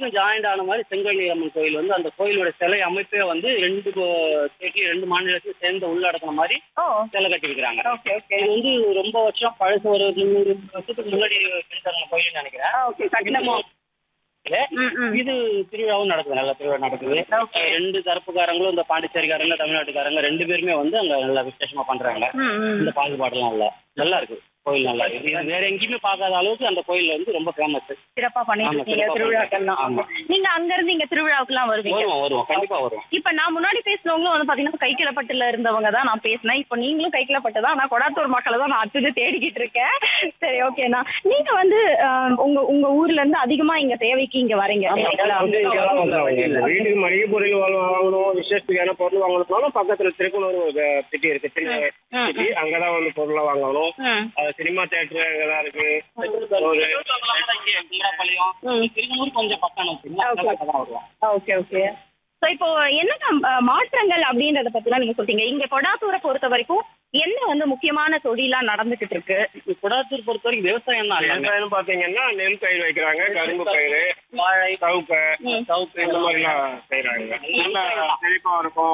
கோயிலுக்கும் ஜாயிண்ட் ஆன மாதிரி செங்கோலி அம்மன் கோயில் வந்து அந்த கோயிலோட சிலை அமைப்பே வந்து ரெண்டு ஸ்டேட்லயும் ரெண்டு மாநிலத்தையும் சேர்ந்து உள்ளடக்கின மாதிரி ஓ சிலை கட்டியிருக்கிறாங்க ஓகே ஓகே இது வந்து ரொம்ப வருஷம் பழசு ஒரு முந்நூறு வருஷத்துக்கு முன்னாடி கட்டிட்டாங்க கோயில்னு நினைக்கிறேன் ஓகே கட்டணமும் ம் ம் இது திருவிழாவும் நடக்குது நல்ல திருவிழா நடக்குது Okay. ரெண்டு தரப்புக்காரங்களும் இந்த பாண்டிச்சேரிக்காரங்க தமிழ்நாட்டுக்காரங்க ரெண்டு பேருமே வந்து அங்க நல்லா விசேஷமா பண்றாங்க ம் ம் இந்த பாகுபாடுலாம் இல்ல நல்லா இருக்கு கோயில் நல்லா இருக்கு இது வேற எங்கேயுமே பார்க்காத அளவுக்கு அந்த கோயில் வந்து ரொம்ப ஃபேமஸ் சிறப்பா பண்ணிட்டு ஆமா, இருக்கீங்க சிறப்பா திருவிழாக்கள்லாம் ஆமா. நீங்க அங்க இருந்து இங்க திருவிழாவுக்குலாம் வருவீங்க வருவோம் வருவோம் கண்டிப்பா வருவோம் இப்ப நான் முன்னாடி பேசினவங்களும் வந்து பாத்தீங்கன்னா கைக்கிளப்பட்டுல இருந்தவங்க தான் நான் பேசினேன் இப்ப நீங்களும் கைக்கிளப்பட்டு தான் நான் கொடாத்தூர் மக்களை தான் நான் அடுத்தது தேடிக்கிட்டு இருக்கேன் சரி ஓகேண்ணா நீங்க வந்து அஹ், உங்க உங்க ஊர்ல இருந்து அதிகமா இங்க தேவைக்கு இங்க வரீங்க சரிங்களா? வந்து இங்கெல்லாம் வந்துருவாங்க. இந்த வீட்டுக்கு மளிகை பொருள் வாங்க- வாங்கணும் விசேஷத்துக்கான பொருள் வாங்கணும்னாலும் பக்கத்துல திருப்பனூர் ஒரு சிட்டி இருக்கு சின்ன ம், சிட்டி அங்கதான் வந்து பொருளை வாங்கணும் ம். அது சினிமா தேட்டர் அங்கதான் இருக்கு ஒரு கும்பராப்பாளையம் ம். திருநூறு கொஞ்சம் பக்கம் வச்சுங்களா Okay. தான் வருவோம் ஓகே ஓகே ஸோ இப்போ என்னென்ன அஹ், மாற்றங்கள் அப்படின்றத பத்திலாம் நீங்க சொல்றீங்க இங்க கொடாத்தூரை பொறுத்த வரைக்கும் என்ன வந்து முக்கியமான தொழிலா நடந்துகிட்டு இருக்கு குடாத்தூர் பொறுத்த வரைக்கும் விவசாயம் தான் எல்லாமே விவசாயம் பாத்தீங்கன்னா நெல் பயிர் வைக்கிறாங்க கரும்பு பயிர் வாழை சவுப்பை சவுக்கு இந்த மாதிரிலாம் செய்யறாங்க நல்லா செழிப்பா இருக்கும்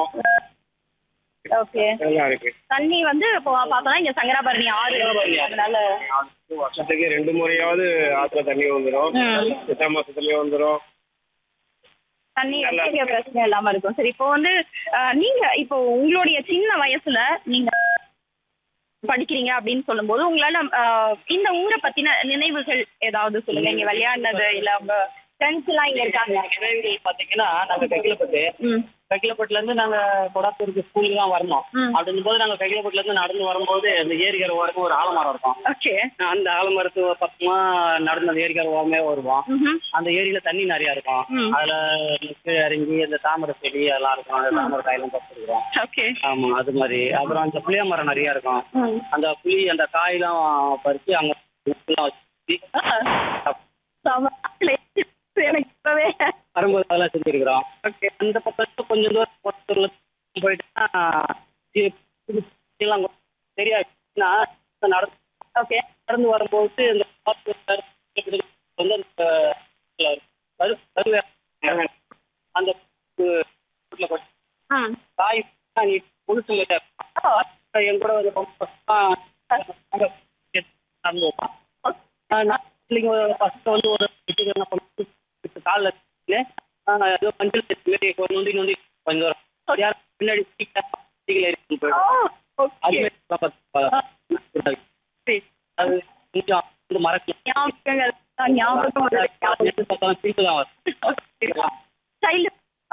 ஓகே நல்லா இருக்கு தண்ணி வந்து இப்போ பார்த்தோம்னா இங்க சங்கராபரணி ஆறு இருக்கு. அதனால வருஷத்துக்கு ரெண்டு முறையாவது ஆத்துல தண்ணி வந்துடும் ம். சித்த மாசத்துலயும் வந்துடும் தண்ணி பெரிய பிரச்சனை இல்லாம இருக்கும் சரி இப்போ வந்து அஹ், நீங்க இப்போ உங்களுடைய சின்ன வயசுல நீங்க படிக்கிறீங்க அப்படின்னு சொல்லும்போது உங்களால அஹ், இந்த ஊரை பத்தின நினைவுகள் ஏதாவது சொல்லுங்க இங்க விளையாடினது இல்ல உங்க ஃப்ரெண்ட்ஸ் எல்லாம் இங்க இருக்காங்க நினைவுகள் பாத்தீங்கன்னா நாங்க கைக்கிலப்பட்டு ம் கைக்கிலப்பட்டுல இருந்து நாங்க கொடாத்தூருக்கு ஸ்கூலுக்கு தான் வரணும் ம். அப்படின்னும் போது நாங்க கைக்கிலப்பட்டுல இருந்து நடந்து வரும்போது அந்த ஏரிக்கரை ஓரக்கும் ஒரு ஆலமரம் இருக்கும் ஓகே அந்த ஆலமரத்து பக்கமா நடந்து அந்த ஏரிக்கரை ஓரமே வருவோம் ம்ஹும். அந்த ஏரியில தண்ணி நிறைய இருக்கும் ம். அதுல கீழே இறங்கி அந்த தாமரை செடி அதெல்லாம் இருக்கும் அந்த தாமரை காயெல்லாம் பறிச்சிருக்கோம் ஓகே ஆமா அது மாதிரி அப்புறம் அந்த புளிய மரம் நிறைய இருக்கும் ம். அந்த புளி அந்த காயெல்லாம் பறிச்சு அங்க உப்புலாம் வச்சு செம. எனக்கு இப்பவே வரும்போது அதெல்லாம் செஞ்சிருக்கிறோம் ஓகே அந்த பக்கத்துல கொஞ்சம் தூரம் கோயம்புத்தூர்ல போயிட்டா தி- புது எல்லாம் தெரியாதுன்னா நடந்து ஓகே நடந்து வரும்போது இந்த பாத்து வந்து அந்த கரு கருவே அந்த வீட்டுல கொட்டி ம் காய் நீ முழுசு என் கூட ஒரு நடந்து வைப்பான் நான் பிள்ளைங்க ஃபர்ஸ்ட் வந்து ஒரு இது என்ன பண்ணுறது காலில் ஏதோ மஞ்சள் தேய்ச்சி மாரி ஒரு நொண்டி நொண்டி கொஞ்சம் தூரம் யார் பின்னாடி சீக்கிரம் ஏறி போயிடும் அது ஓகே மாதிரி சரி. அது கொஞ்சம் வந்து மறக்கலாம் ஞாபகங்கள் ஞாபகம் வருது. ஞாபகம் பக்கம் சீட்டு தான் வரும் சைல்டு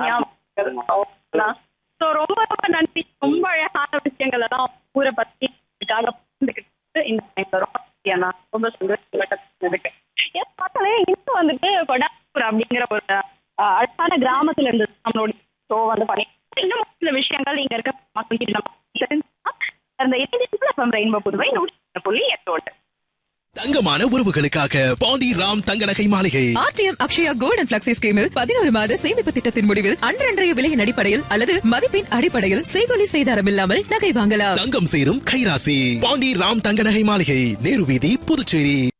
ஸோ ரொம்ப ரொம்ப நன்றி ரொம்ப அழகான விஷயங்கள் எல்லாம் ஊரை பத்தி இதுக்காக பகிர்ந்துக்கிட்டு இந்த time வரும் ஏன்னா ரொம்ப சந்தோஷப்பட்டதுக்கு எஸ் மக்களே இன்னும் வந்துட்டு கொடாப்பூர் அப்படிங்கிற ஒரு அஹ், அழகான கிராமத்துல இருந்து நம்மளுடைய ஷோ வந்து பண்ணி இன்னும் சில விஷயங்கள் இங்க இருக்க மக்கள் கிட்ட நம்ம தெரிஞ்சுக்கலாம். அந்த இணையத்தில் ரெயின்போ புதுவை நூற்றி புள்ளி எட்டோடு தங்கமான உறவுகளுக்காக பாண்டி ராம் தங்க நகை மாளிகை RTM Akshaya gold and flexi ஸ்கீமில் பதினோரு மாத சேமிப்பு திட்டத்தின் முடிவில் அன்றன்றைய விலையின் அடிப்படையில் அல்லது மதிப்பின் அடிப்படையில் செய்கொலி செய்தாரம் இல்லாமல் நகை வாங்கலாம் தங்கம் சேரும் கைராசி பாண்டி ராம் தங்க நகை மாளிகை நேரு வீதி புதுச்சேரி